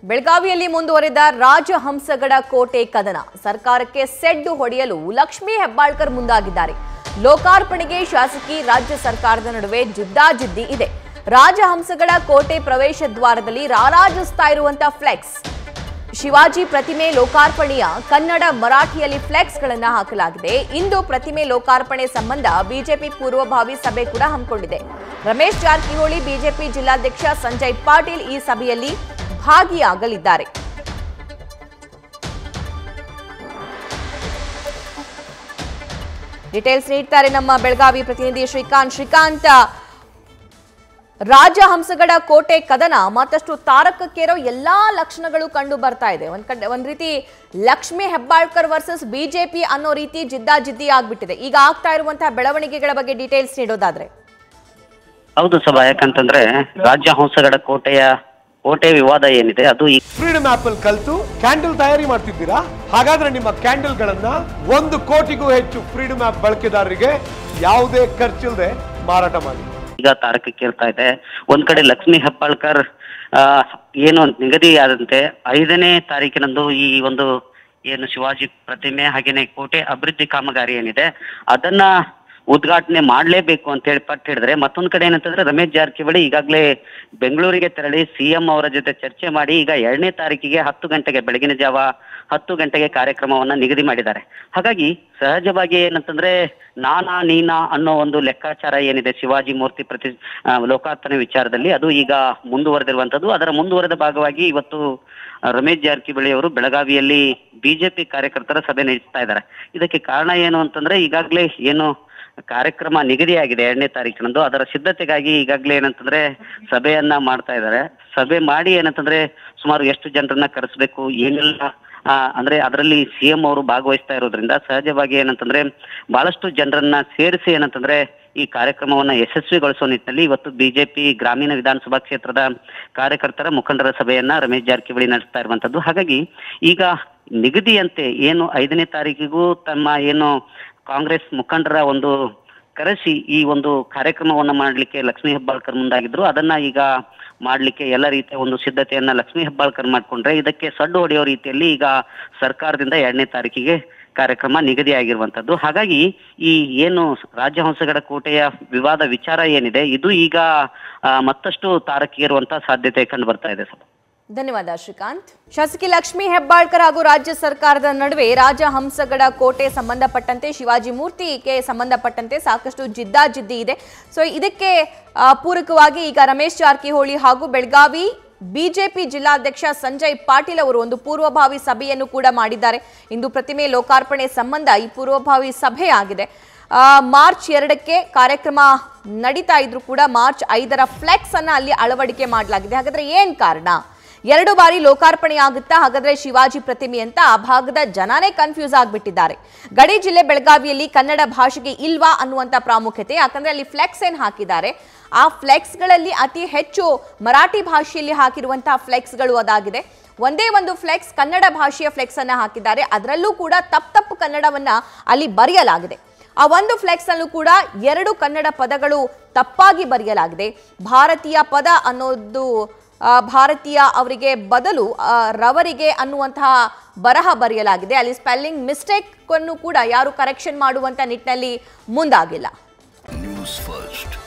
ಬೆಳಗಾವಿಯಲ್ಲಿ ಮುಂದುವರೆದ ರಾಜಹಂಸಗಡ ಕೋಟೆ ಕದನ ಸರ್ಕಾರಕ್ಕೆ ಸೆಡ್ಡು ಹೊಡೆಯಲು ಲಕ್ಷ್ಮೀ ಹೆಬ್ಬಾಳ್ಕರ್ ಮುಂದಾಗಿದ್ದಾರೆ ಲೋಕಾರ್ಪಣೆಗೆ ಶಾಸಕಿ ರಾಜ್ಯ ಸರ್ಕಾರದ ನಡುವೆ ಜಿದ್ದಾಜಿದ್ದಿ ಇದೆ ರಾಜಹಂಸಗಡ ಕೋಟೆ ಪ್ರವೇಶ ದ್ವಾರದಲ್ಲಿ ರಾರಾಜಿಸ್ತಾ ಇರುವಂತ ಫ್ಲೆಕ್ಸ್ ಶಿವಾಜಿ ಪ್ರತಿಮೆ ಲೋಕಾರ್ಪಣೆಯ ಕನ್ನಡ ಮರಾಠಿಯಲ್ಲಿ ಫ್ಲೆಕ್ಸ್ಗಳನ್ನ ಹಾಕಲಾಗಿದೆ ಇಂದು ಪ್ರತಿಮೆ ಲೋಕಾರ್ಪಣೆ ಸಂಬಂಧ ಬಿಜೆಪಿ ಪೂರ್ವಭಾವಿ ಸಭೆ ಕೂಡ ಹಮ್ಮಿಕೊಂಡಿದೆ ರಮೇಶ್ ಜಾರಕಿಹೊಳಿ ಬಿಜೆಪಿ ಜಿಲ್ಲಾಧ್ಯಕ್ಷ ಸಂಜಯ್ ಪಾಟೀಲ್ ಈ ಸಭೆಯಲ್ಲಿ ಭಾಗಿಯಾಗಲಿದ್ದಾರೆ ಡೀಟೇಲ್ಸ್ ನೀಡ್ತಾರೆ ನಮ್ಮ ಬೆಳಗಾವಿ ಪ್ರತಿನಿಧಿ ಶ್ರೀಕಾಂತ್ ಶ್ರೀಕಾಂತ್ ರಾಜಹಂಸಗಡ ಕೋಟೆ ಕದನ ಮತ್ತಷ್ಟು ತಾರಕಕ್ಕೇರೋ ಎಲ್ಲಾ ಲಕ್ಷಣಗಳು ಕಂಡು ಬರ್ತಾ ಇದೆ ಒಂದ್ ಕಡೆ ಒಂದ್ ರೀತಿ ಲಕ್ಷ್ಮಿ ಹೆಬ್ಬಾಳ್ಕರ್ ವರ್ಸಸ್ ಬಿಜೆಪಿ ಅನ್ನೋ ರೀತಿ ಜಿದ್ದಾಜಿದ್ದಿ ಆಗ್ಬಿಟ್ಟಿದೆ ಈಗ ಆಗ್ತಾ ಇರುವಂತಹ ಬೆಳವಣಿಗೆಗಳ ಬಗ್ಗೆ ಡೀಟೇಲ್ಸ್ ನೀಡೋದಾದ್ರೆ ಹೌದು ಸಭಾ ಯಾಕಂತಂದ್ರೆ ರಾಜ್ಯ ಹಂಸಗಡ ಕೋಟೆಯ ಕೋಟೆ ವಿವಾದ ಏನಿದೆ ಅದು ಈ ಫ್ರೀಡಮ್ ಆಪ್ ಅಲ್ಲಿ ಕಲ್ತು ಕ್ಯಾಂಡಲ್ ತಯಾರಿ ಮಾಡ್ತಿದ್ದೀರಾ ಹಾಗಾದ್ರೆ ನಿಮ್ಮ ಕ್ಯಾಂಡಲ್ ಗಳನ್ನ ಒಂದು ಕೋಟಿಗೂ ಹೆಚ್ಚು ಫ್ರೀಡಮ್ ಆಪ್ ಬಳಕೆದಾರರಿಗೆ ಯಾವುದೇ ಖರ್ಚಿಲ್ಲದೆ ಮಾರಾಟ ಮಾಡಿ ಈಗ ತಾರಕಕ್ಕೇರ್ತಾ ಇದೆ ಒಂದ್ ಕಡೆ ಲಕ್ಷ್ಮೀ ಹೆಬ್ಬಾಳ್ಕರ್ ಆ, ಏನು ನಿಗದಿಯಾದಂತೆ ಐದನೇ ತಾರೀಕಿನಂದು ಈ ಒಂದು ಏನು ಶಿವಾಜಿ ಪ್ರತಿಮೆ ಹಾಗೇನೆ ಕೋಟೆ ಅಭಿವೃದ್ಧಿ ಕಾಮಗಾರಿ ಏನಿದೆ ಅದನ್ನ ಉದ್ಘಾಟನೆ ಮಾಡಲೇಬೇಕು ಅಂತ ಹೇಳಿ ಪಟ್ಟು ಹಿಡಿದ್ರೆ ಮತ್ತೊಂದ್ ಕಡೆ ಏನಂತಂದ್ರೆ ರಮೇಶ್ ಜಾರಕಿಹೊಳಿ ಈಗಾಗಲೇ ಬೆಂಗಳೂರಿಗೆ ತೆರಳಿ ಸಿಎಂ ಅವರ ಜೊತೆ ಚರ್ಚೆ ಮಾಡಿ ಈಗ ಎರಡನೇ ತಾರೀಕಿಗೆ ಹತ್ತು ಗಂಟೆಗೆ ಬೆಳಗಿನ ಜಾವ ಹತ್ತು ಗಂಟೆಗೆ ಕಾರ್ಯಕ್ರಮವನ್ನ ನಿಗದಿ ಮಾಡಿದ್ದಾರೆ ಹಾಗಾಗಿ ಸಹಜವಾಗಿ ಏನಂತಂದ್ರೆ ನಾನಾ ನೀನಾ ಅನ್ನೋ ಒಂದು ಲೆಕ್ಕಾಚಾರ ಏನಿದೆ ಶಿವಾಜಿ ಮೂರ್ತಿ ಪ್ರತಿ ಆ, ಲೋಕಾರ್ಪಣೆ ವಿಚಾರದಲ್ಲಿ ಅದು ಈಗ ಮುಂದುವರೆದಿರುವಂತದ್ದು ಅದರ ಮುಂದುವರೆದ ಭಾಗವಾಗಿ ಇವತ್ತು ಆ, ರಮೇಶ್ ಜಾರಕಿಹೊಳಿ ಅವರು ಬೆಳಗಾವಿಯಲ್ಲಿ ಬಿಜೆಪಿ ಕಾರ್ಯಕರ್ತರ ಸಭೆ ನಡೆಸ್ತಾ ಇದ್ದಾರೆ ಇದಕ್ಕೆ ಕಾರಣ ಏನು ಅಂತಂದ್ರೆ ಈಗಾಗಲೇ ಏನು ಕಾರ್ಯಕ್ರಮ ನಿಗದಿಯಾಗಿದೆ ಎರಡನೇ ತಾರೀಕಿನಂದು ಅದರ ಸಿದ್ಧತೆಗಾಗಿ ಈಗಾಗಲೇ ಏನಂತಂದ್ರೆ ಸಭೆಯನ್ನ ಮಾಡ್ತಾ ಇದ್ದಾರೆ ಸಭೆ ಮಾಡಿ ಏನಂತಂದ್ರೆ ಸುಮಾರು ಎಷ್ಟು ಜನರನ್ನ ಕರೆಸ್ಬೇಕು ಏನೆಲ್ಲ ಆ, ಅಂದ್ರೆ ಅದರಲ್ಲಿ ಸಿಎಂ ಅವರು ಭಾಗವಹಿಸ್ತಾ ಇರೋದ್ರಿಂದ ಸಹಜವಾಗಿ ಏನಂತಂದ್ರೆ ಬಹಳಷ್ಟು ಜನರನ್ನ ಸೇರಿಸಿ ಏನಂತಂದ್ರೆ ಈ ಕಾರ್ಯಕ್ರಮವನ್ನ ಯಶಸ್ವಿಗೊಳಿಸುವ ನಿಟ್ಟಿನಲ್ಲಿ ಇವತ್ತು ಬಿಜೆಪಿ ಗ್ರಾಮೀಣ ವಿಧಾನಸಭಾ ಕ್ಷೇತ್ರದ ಕಾರ್ಯಕರ್ತರ ಮುಖಂಡರ ಸಭೆಯನ್ನ ರಮೇಶ್ ಜಾರಕಿಹೊಳಿ ನಡೆಸ್ತಾ ಇರುವಂತದ್ದು ಹಾಗಾಗಿ ಈಗ ನಿಗದಿಯಂತೆ ಏನು ಐದನೇ ತಾರೀಕಿಗೂ ತಮ್ಮ ಏನು ಕಾಂಗ್ರೆಸ್ ಮುಖಂಡರ ಒಂದು ಕರೆಸಿ ಈ ಒಂದು ಕಾರ್ಯಕ್ರಮವನ್ನ ಮಾಡಲಿಕ್ಕೆ ಲಕ್ಷ್ಮೀ ಹೆಬ್ಬಾಳ್ಕರ್ ಮುಂದಾಗಿದ್ರು ಅದನ್ನ ಈಗ ಮಾಡ್ಲಿಕ್ಕೆ ಎಲ್ಲ ರೀತಿಯ ಒಂದು ಸಿದ್ಧತೆಯನ್ನ ಲಕ್ಷ್ಮೀ ಹೆಬ್ಬಾಳ್ಕರ್ ಮಾಡ್ಕೊಂಡ್ರೆ ಇದಕ್ಕೆ ಸಡ್ಡು ಹೊಡೆಯೋ ರೀತಿಯಲ್ಲಿ ಈಗ ಸರ್ಕಾರದಿಂದ ಎರಡನೇ ತಾರೀಕಿಗೆ ಕಾರ್ಯಕ್ರಮ ನಿಗದಿಯಾಗಿರುವಂತದ್ದು ಹಾಗಾಗಿ ಈ ಏನು ರಾಜಹಂಸಗಡ ಕೋಟೆಯ ವಿವಾದ ವಿಚಾರ ಏನಿದೆ ಇದು ಈಗ ಆ, ಮತ್ತಷ್ಟು ತಾರಕೇರುವಂತ ಸಾಧ್ಯತೆ ಕಂಡು ಬರ್ತಾ ಇದೆ ಸರ್ ಧನ್ಯವಾದ ಶ್ರೀಕಾಂತ್ ಶಾಸಕಿ ಲಕ್ಷ್ಮೀ ಹೆಬ್ಬಾಳ್ಕರ್ ಹಾಗೂ ರಾಜ್ಯ ಸರ್ಕಾರದ ನಡುವೆ ರಾಜಹಂಸಗಡ ಕೋಟೆ ಸಂಬಂಧಪಟ್ಟಂತೆ ಶಿವಾಜಿ ಮೂರ್ತಿಗೆ ಸಂಬಂಧಪಟ್ಟಂತೆ ಸಾಕಷ್ಟು ಜಿದ್ದಾಜಿದ್ದಿ ಇದೆ ಸೊ ಇದಕ್ಕೆ ಆ, ಪೂರಕವಾಗಿ ಈಗ ರಮೇಶ್ ಜಾರಕಿಹೊಳಿ ಹಾಗೂ ಬೆಳಗಾವಿ ಬಿಜೆಪಿ ಜಿಲ್ಲಾಧ್ಯಕ್ಷ ಸಂಜಯ್ ಪಾಟೀಲ್ ಅವರು ಒಂದು ಪೂರ್ವಭಾವಿ ಸಭೆಯನ್ನು ಕೂಡ ಮಾಡಿದ್ದಾರೆ ಇಂದು ಪ್ರತಿಮೆ ಲೋಕಾರ್ಪಣೆ ಸಂಬಂಧ ಈ ಪೂರ್ವಭಾವಿ ಸಭೆ ಆಗಿದೆ ಆ, ಮಾರ್ಚ್ ಎರಡಕ್ಕೆ ಕಾರ್ಯಕ್ರಮ ನಡೀತಾ ಇದ್ರು ಕೂಡ ಮಾರ್ಚ್ ಐದರ ಫ್ಲೆಕ್ಸ್ ಅನ್ನ ಅಲ್ಲಿ ಅಳವಡಿಕೆ ಮಾಡಲಾಗಿದೆ ಹಾಗಾದ್ರೆ ಏನ್ ಕಾರಣ ಎರಡು ಬಾರಿ ಲೋಕಾರ್ಪಣೆ ಆಗುತ್ತಾ ಹಾಗಾದ್ರೆ ಶಿವಾಜಿ ಪ್ರತಿಮೆ ಅಂತ ಆ ಭಾಗದ ಜನನೇ ಕನ್ಫ್ಯೂಸ್ ಆಗ್ಬಿಟ್ಟಿದ್ದಾರೆ ಗಡಿ ಜಿಲ್ಲೆ ಬೆಳಗಾವಿಯಲ್ಲಿ ಕನ್ನಡ ಭಾಷೆಗೆ ಇಲ್ವಾ ಅನ್ನುವಂತ ಪ್ರಾಮುಖ್ಯತೆ ಯಾಕಂದ್ರೆ ಅಲ್ಲಿ ಫ್ಲೆಕ್ಸ್ ಏನ್ ಹಾಕಿದ್ದಾರೆ ಆ ಫ್ಲೆಕ್ಸ್ಗಳಲ್ಲಿ ಅತಿ ಹೆಚ್ಚು ಮರಾಠಿ ಭಾಷೆಯಲ್ಲಿ ಹಾಕಿರುವಂತಹ ಫ್ಲೆಕ್ಸ್ಗಳು ಅದಾಗಿದೆ ಒಂದೇ ಒಂದು ಫ್ಲೆಕ್ಸ್ ಕನ್ನಡ ಭಾಷೆಯ ಫ್ಲೆಕ್ಸ್ ಅನ್ನ ಹಾಕಿದ್ದಾರೆ ಅದರಲ್ಲೂ ಕೂಡ ತಪ್ಪು ತಪ್ಪು ಕನ್ನಡವನ್ನ ಅಲ್ಲಿ ಬರೆಯಲಾಗಿದೆ ಆ ಒಂದು ಫ್ಲೆಕ್ಸ್ ಅಲ್ಲೂ ಕೂಡ ಎರಡು ಕನ್ನಡ ಪದಗಳು ತಪ್ಪಾಗಿ ಬರೆಯಲಾಗಿದೆ ಭಾರತೀಯ ಪದ ಅನ್ನೋದು ಆ, ಭಾರತೀಯ ಅವರಿಗೆ ಬದಲು ಆ, ರವರಿಗೆ ಅನ್ನುವಂತಹ ಬರಹ ಬರೆಯಲಾಗಿದೆ ಅಲ್ಲಿ ಸ್ಪೆಲ್ಲಿಂಗ್ ಮಿಸ್ಟೇಕ್ ಅನ್ನು ಕೂಡ ಯಾರು ಕರೆಕ್ಷನ್ ಮಾಡುವಂತ ನಿಟ್ಟಿನಲ್ಲಿ ಮುಂದಾಗಿಲ್ಲ ನ್ಯೂಸ್ ಫಸ್ಟ್